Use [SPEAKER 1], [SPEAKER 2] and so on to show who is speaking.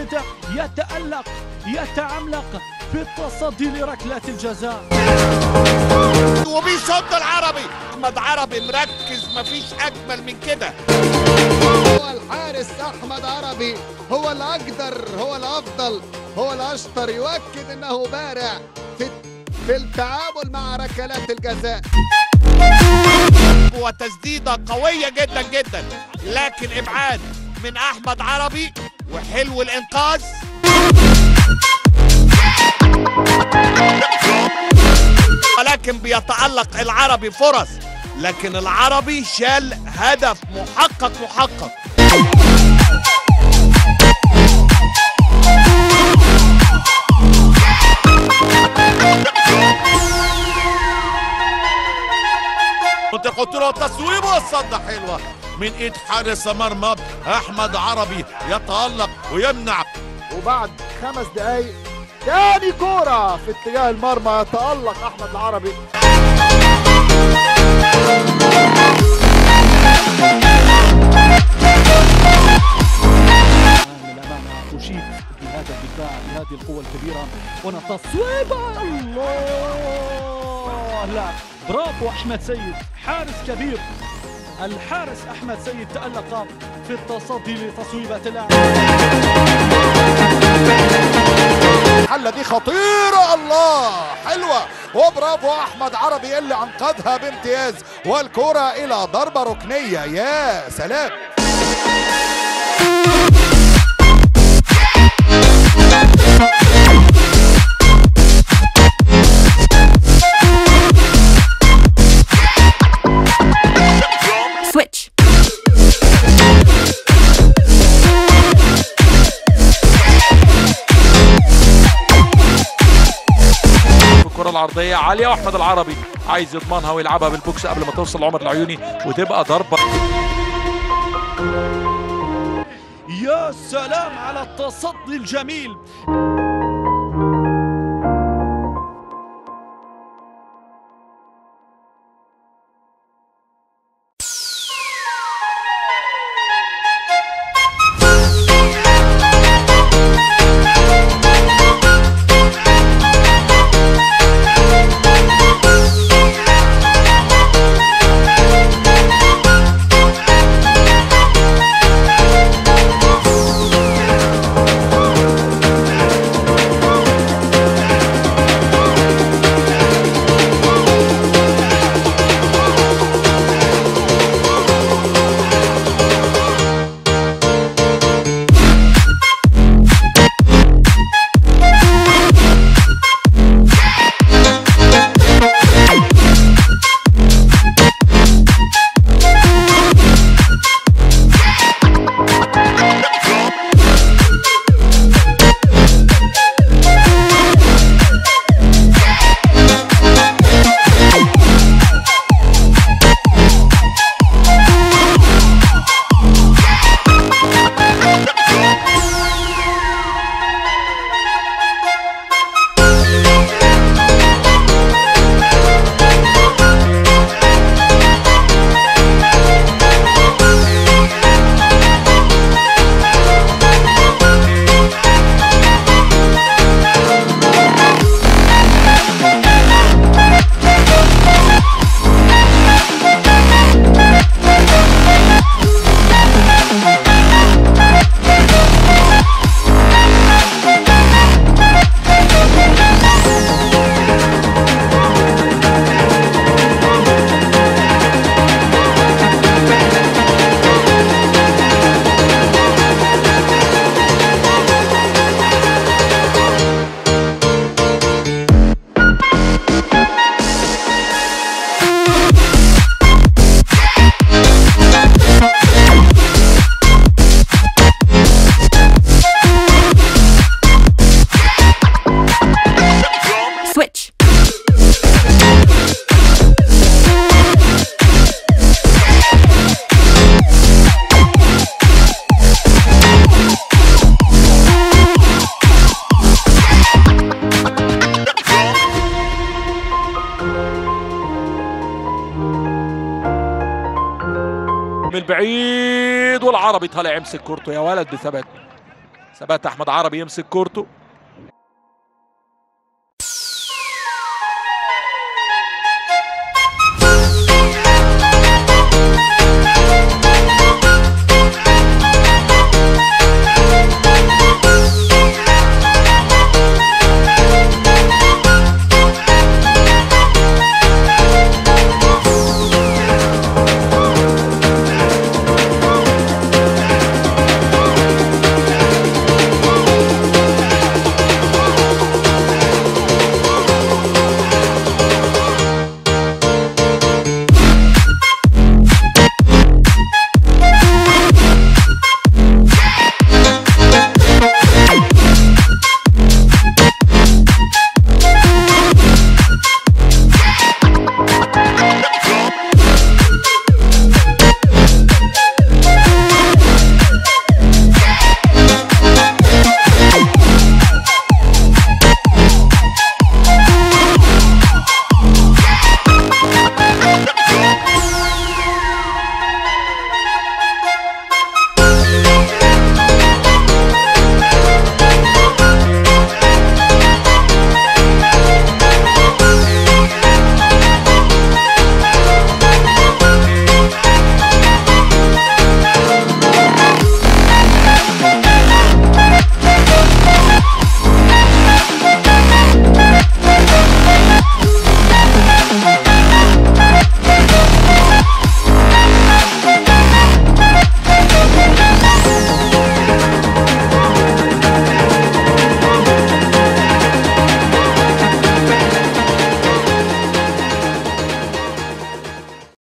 [SPEAKER 1] سيد يتألق يتعملق في التصدي لركلة الجزاء
[SPEAKER 2] وبيصد العربي احمد عربي مركز مفيش اجمل من كده
[SPEAKER 3] هو الحارس احمد عربي هو الاقدر هو الافضل هو الاشطر يؤكد انه بارع في في التعامل مع ركلات الجزاء
[SPEAKER 2] وتسديده قويه جدا جدا لكن ابعاد من احمد عربي وحلو الانقاذ ولكن بيتألق العربي فرص لكن العربي شال هدف محقق محقق
[SPEAKER 4] كنت قلت له تصويب والصدة حلوة من ايد حارس مرمى احمد عربي يتألق ويمنع
[SPEAKER 3] وبعد خمس دقايق تاني كورة في اتجاه المرمى يتألق أحمد العربي
[SPEAKER 1] للأمانة أشيد بهذا الدفاع بهذه القوة الكبيرة هنا تصويبة الله لا برافو أحمد سيد حارس كبير الحارس أحمد سيد تألق في التصدي لتصويبة اللاعب
[SPEAKER 3] الحلة دي خطيرة الله حلوة وبرافو أحمد عربي اللي أنقذها بامتياز والكرة إلى ضربة ركنية يا سلام
[SPEAKER 5] Switch.
[SPEAKER 6] الكرة العرضية عالية واحمد العربي عايز يضمنها ويلعبها بالبوكس قبل ما توصل لعمر العيوني وتبقى ضربة
[SPEAKER 1] يا سلام على التصدي الجميل
[SPEAKER 5] Switch.
[SPEAKER 6] من بعيد والعربي طالع يمسك كورته يا ولد بثبات ثبات احمد عربي يمسك كورته